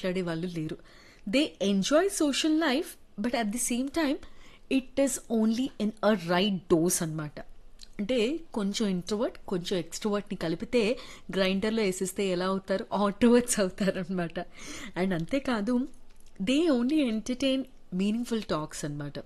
మాట్లాడే వాళ్ళు లేరు they enjoy social life but at the same time it is only in a right dose అన్నమాట అంటే కొంచెం ఇంట్రోవర్ట్ కొంచెం ఎక్స్ట్రోవర్ట్ని కలిపితే గ్రైండర్లో వేసిస్తే ఎలా అవుతారు ఆటోవర్ట్స్ అవుతారు అనమాట అండ్ అంతేకాదు they only entertain meaningful talks అనమాట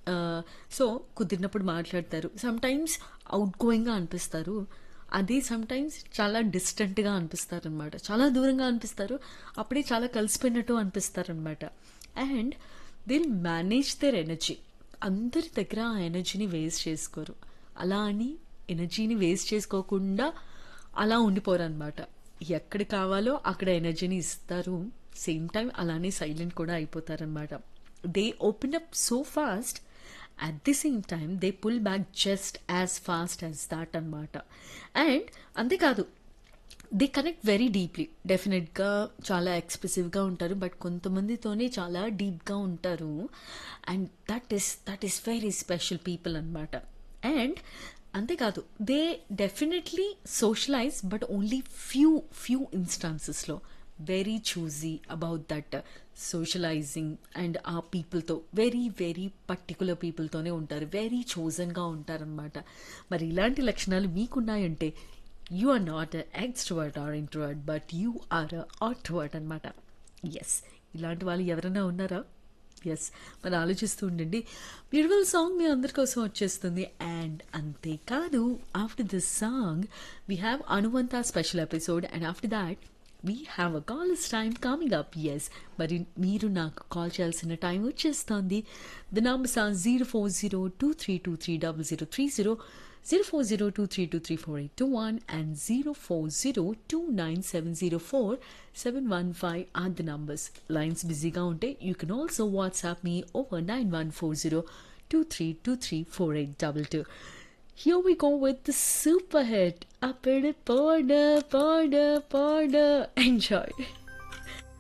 సో కుదిరినప్పుడు మాట్లాడతారు సమ్ టైమ్స్ అవుట్ గోయింగ్గా అనిపిస్తారు అది సమ్ టైమ్స్ చాలా డిస్టెంట్గా అనిపిస్తారు అనమాట చాలా దూరంగా అనిపిస్తారు అప్పుడే చాలా కలిసిపోయినట్టు అనిపిస్తారు అనమాట and they'll manage their energy అందరి దగ్గర ఆ ఎనర్జీని వేస్ట్ చేసుకోరు అలా అని ఎనర్జీని వేస్ట్ చేసుకోకుండా అలా ఉండిపోరు అనమాట ఎక్కడ కావాలో అక్కడ ఎనర్జీని ఇస్తారు సేమ్ టైం అలానే సైలెంట్ కూడా అయిపోతారనమాట they open up so fast at the same time they pull back just as fast as that అనమాట అండ్ అంతేకాదు దే కనెక్ట్ వెరీ డీప్లీ డెఫినెట్గా చాలా ఎక్స్ప్రెసివ్గా ఉంటారు బట్ కొంతమందితోనే చాలా డీప్గా ఉంటారు and that is that is very special people అనమాట అండ్ అంతేకాదు they definitely socialize but only few few ఇన్స్టాన్సెస్లో very choosy about that socializing and ఆ పీపుల్తో వెరీ వెరీ పర్టికులర్ పీపుల్తోనే ఉంటారు వెరీ చోజన్గా ఉంటారనమాట మరి ఇలాంటి లక్షణాలు మీకున్నాయంటే you are not extrovert or introvert but you are otrovert అనమాట ఎస్ ఇలాంటి వాళ్ళు ఎవరైనా ఉన్నారా ఎస్ మరి ఆలోచిస్తూ ఉండండి బ్యూటిఫుల్ సాంగ్ మీ అందరి కోసం వచ్చేస్తుంది అండ్ అంతేకాదు after this song we have అనువంత special episode and after that we have a calls time coming up yes మరి మీరు నాకు కాల్ చేయాల్సిన టైం వచ్చేస్తుంది the numbers are zero four zero two three two three double zero three zero zero four zero two three two three four eight two one and zero four zero two nine seven zero four seven one five or the numbers lines బిజీగా ఉంటే you can also WhatsApp me over nine one four zero two three two three four eight double two Here we go with the super hit. Up in it, border, border, border. Enjoy.